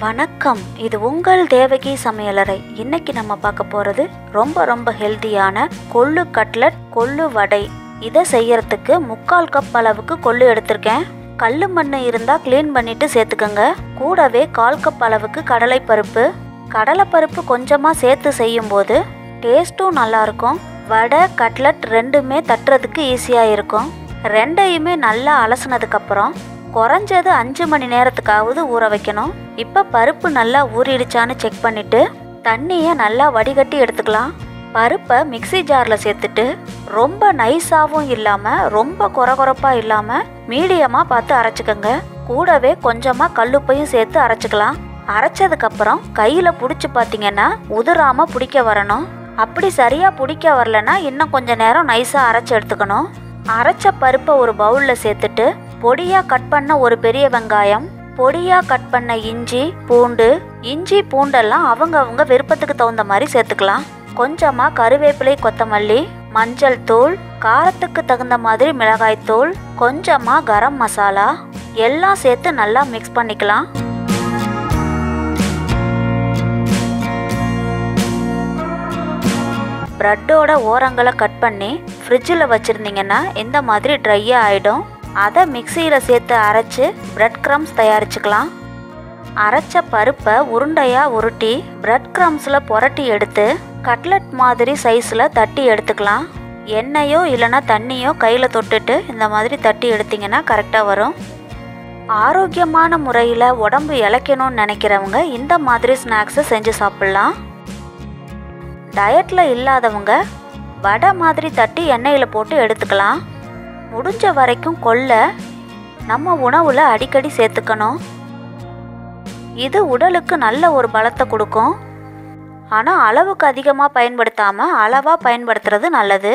வணக்கம் இது உங்கள் தேவகி சமையலறை இன்னைக்கு நம்ம பார்க்க போகிறது ரொம்ப ரொம்ப ஹெல்தியான கொள்ளு கட்லட் கொள்ளு வடை இதை செய்யறதுக்கு முக்கால் கப் அளவுக்கு கொள்ளு எடுத்திருக்கேன் கல் மண் இருந்தால் க்ளீன் பண்ணிட்டு சேர்த்துக்கோங்க கூடவே கால் கப் அளவுக்கு கடலைப்பருப்பு கடலைப்பருப்பு கொஞ்சமாக சேர்த்து செய்யும்போது டேஸ்ட்டும் நல்லாயிருக்கும் வடை கட்லட் ரெண்டுமே தட்டுறதுக்கு ஈஸியாக இருக்கும் ரெண்டையுமே நல்லா அலசினதுக்கப்புறம் குறைஞ்சது அஞ்சு மணி நேரத்துக்காவது ஊற வைக்கணும் இப்போ பருப்பு நல்லா ஊறிடுச்சான்னு செக் பண்ணிட்டு தண்ணியை நல்லா வடிகட்டி எடுத்துக்கலாம் பருப்பை மிக்ஸி ஜாரில் சேர்த்துட்டு ரொம்ப நைஸாகவும் இல்லாமல் ரொம்ப கொரகொரப்பாக இல்லாமல் மீடியமாக பார்த்து அரைச்சிக்கோங்க கூடவே கொஞ்சமாக கல்லுப்பையும் சேர்த்து அரைச்சிக்கலாம் அரைச்சதுக்கப்புறம் கையில் பிடிச்சி பார்த்தீங்கன்னா உதிராமல் பிடிக்க வரணும் அப்படி சரியாக பிடிக்க வரலன்னா இன்னும் கொஞ்ச நேரம் நைஸாக அரைச்சி எடுத்துக்கணும் அரைச்ச பருப்பை ஒரு பவுலில் சேர்த்துட்டு பொடியாக கட் பண்ண ஒரு பெரிய வெங்காயம் பொடியாக கட் பண்ண இஞ்சி பூண்டு இஞ்சி பூண்டெல்லாம் அவங்க அவங்க விருப்பத்துக்கு தகுந்த மாதிரி சேர்த்துக்கலாம் கொஞ்சமாக கருவேப்பிலை கொத்தமல்லி மஞ்சள் தூள் காரத்துக்கு தகுந்த மாதிரி மிளகாய் தூள் கொஞ்சமாக கரம் மசாலா எல்லாம் சேர்த்து நல்லா மிக்ஸ் பண்ணிக்கலாம் ப்ரெட்டோட ஓரங்களை கட் பண்ணி ஃப்ரிட்ஜில் வச்சுருந்தீங்கன்னா இந்த மாதிரி ட்ரையாக ஆகிடும் அதை மிக்சியில் சேர்த்து அரைச்சி பிரெட் க்ரம்ஸ் தயாரிச்சுக்கலாம் அரைச்ச பருப்பை உருண்டையாக உருட்டி பிரெட் க்ரம்ஸில் புரட்டி எடுத்து கட்லட் மாதிரி சைஸில் தட்டி எடுத்துக்கலாம் எண்ணெயோ இல்லைன்னா தண்ணியோ கையில் தொட்டுட்டு இந்த மாதிரி தட்டி எடுத்திங்கன்னா கரெக்டாக வரும் ஆரோக்கியமான முறையில் உடம்பு இளைக்கணும்னு நினைக்கிறவங்க இந்த மாதிரி ஸ்நாக்ஸை செஞ்சு சாப்பிட்லாம் டயட்டில் இல்லாதவங்க வடை மாதிரி தட்டி எண்ணெயில் போட்டு எடுத்துக்கலாம் முடிஞ்ச வரைக்கும் கொள்ளை நம்ம உணவில் அடிக்கடி சேர்த்துக்கணும் இது உடலுக்கு நல்ல ஒரு பலத்தை கொடுக்கும் ஆனால் அளவுக்கு அதிகமாக பயன்படுத்தாமல் அளவாக பயன்படுத்துறது நல்லது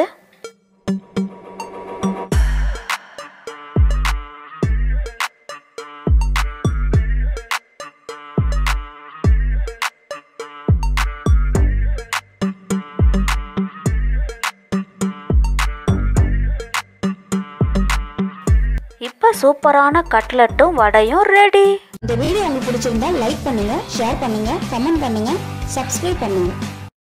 இப்போ சூப்பரான கட்லட்டும் வடையும் ரெடி இந்த வீடியோ உங்களுக்கு பிடிச்சிருந்தா லைக் பண்ணுங்க ஷேர் பண்ணுங்க கமெண்ட் பண்ணுங்க சப்ஸ்கிரைப் பண்ணுங்க